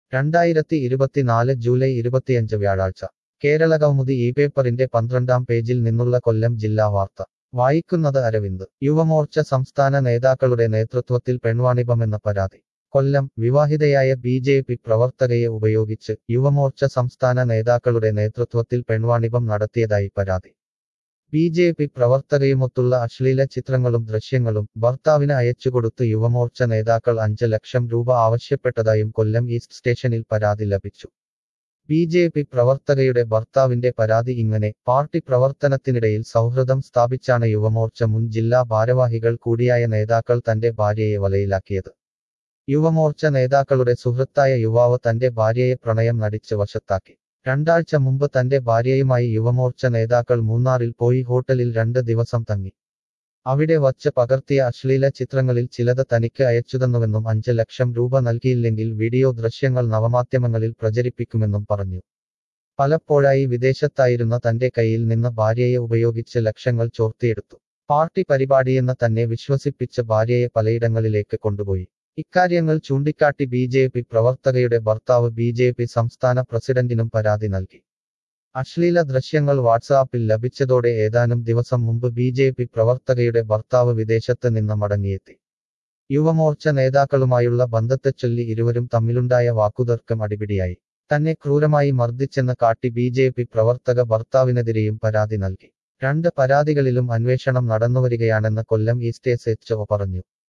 രണ്ടായിരത്തി ഇരുപത്തിനാല് ജൂലൈ ഇരുപത്തിയഞ്ച് വ്യാഴാഴ്ച കേരള കൗമുദി ഈ പേപ്പറിന്റെ പന്ത്രണ്ടാം പേജിൽ നിന്നുള്ള കൊല്ലം ജില്ലാ വാർത്ത വായിക്കുന്നത് അരവിന്ദ് യുവമോർച്ച സംസ്ഥാന നേതാക്കളുടെ നേതൃത്വത്തിൽ പെൺവാണിഭമെന്ന പരാതി കൊല്ലം വിവാഹിതയായ ബി ജെ പി പ്രവർത്തകയെ ഉപയോഗിച്ച് യുവമോർച്ച സംസ്ഥാന നേതാക്കളുടെ നേതൃത്വത്തിൽ പെൺവാണിഭം നടത്തിയതായി പരാതി ബി ജെ പി പ്രവർത്തകയുമൊത്തുള്ള അശ്ലീല ചിത്രങ്ങളും ദൃശ്യങ്ങളും ഭർത്താവിന് അയച്ചുകൊടുത്ത് യുവമോർച്ച നേതാക്കൾ അഞ്ച് ലക്ഷം രൂപ ആവശ്യപ്പെട്ടതായും കൊല്ലം ഈസ്റ്റ് സ്റ്റേഷനിൽ പരാതി ലഭിച്ചു ബി ജെ പി പ്രവർത്തകയുടെ ഭർത്താവിന്റെ പരാതി ഇങ്ങനെ പാർട്ടി പ്രവർത്തനത്തിനിടയിൽ സൗഹൃദം സ്ഥാപിച്ചാണ് യുവമോർച്ച മുൻ ജില്ലാ ഭാരവാഹികൾ കൂടിയായ നേതാക്കൾ തന്റെ ഭാര്യയെ വലയിലാക്കിയത് യുവമോർച്ച നേതാക്കളുടെ സുഹൃത്തായ യുവാവ് തന്റെ ഭാര്യയെ പ്രണയം നടിച്ച് വശത്താക്കി രണ്ടാഴ്ച മുമ്പ് തന്റെ ഭാര്യയുമായി യുവമോർച്ച നേതാക്കൾ മൂന്നാറിൽ പോയി ഹോട്ടലിൽ രണ്ട് ദിവസം തങ്ങി അവിടെ വച്ച് പകർത്തിയ അശ്ലീല ചിത്രങ്ങളിൽ ചിലത് തനിക്ക് അയച്ചുതന്നുവെന്നും അഞ്ച് ലക്ഷം രൂപ നൽകിയില്ലെങ്കിൽ വീഡിയോ ദൃശ്യങ്ങൾ നവമാധ്യമങ്ങളിൽ പ്രചരിപ്പിക്കുമെന്നും പറഞ്ഞു പലപ്പോഴായി വിദേശത്തായിരുന്ന തന്റെ കയ്യിൽ നിന്ന് ഭാര്യയെ ഉപയോഗിച്ച് ലക്ഷങ്ങൾ ചോർത്തിയെടുത്തു പാർട്ടി പരിപാടിയെന്ന് തന്നെ വിശ്വസിപ്പിച്ച് ഭാര്യയെ പലയിടങ്ങളിലേക്ക് കൊണ്ടുപോയി ഇക്കാര്യങ്ങൾ ചൂണ്ടിക്കാട്ടി ബി ജെ പി പ്രവർത്തകയുടെ ഭർത്താവ് ബി ജെ പി സംസ്ഥാന പ്രസിഡന്റിനും പരാതി നൽകി അശ്ലീല ദൃശ്യങ്ങൾ വാട്സാപ്പിൽ ലഭിച്ചതോടെ ഏതാനും ദിവസം മുമ്പ് ബി ജെ പി പ്രവർത്തകയുടെ ഭർത്താവ് വിദേശത്ത് നിന്ന് മടങ്ങിയെത്തി യുവമോർച്ച നേതാക്കളുമായുള്ള ബന്ധത്തെച്ചൊല്ലി ഇരുവരും തമ്മിലുണ്ടായ വാക്കുതർക്കം അടിപിടിയായി തന്നെ ക്രൂരമായി മർദ്ദിച്ചെന്ന് കാട്ടി ബി ജെ പി പ്രവർത്തക ഭർത്താവിനെതിരെയും പരാതി നൽകി രണ്ട് പരാതികളിലും അന്വേഷണം നടന്നുവരികയാണെന്ന് കൊല്ലം ഈസ്റ്റ് എസ് എച്ച് പറഞ്ഞു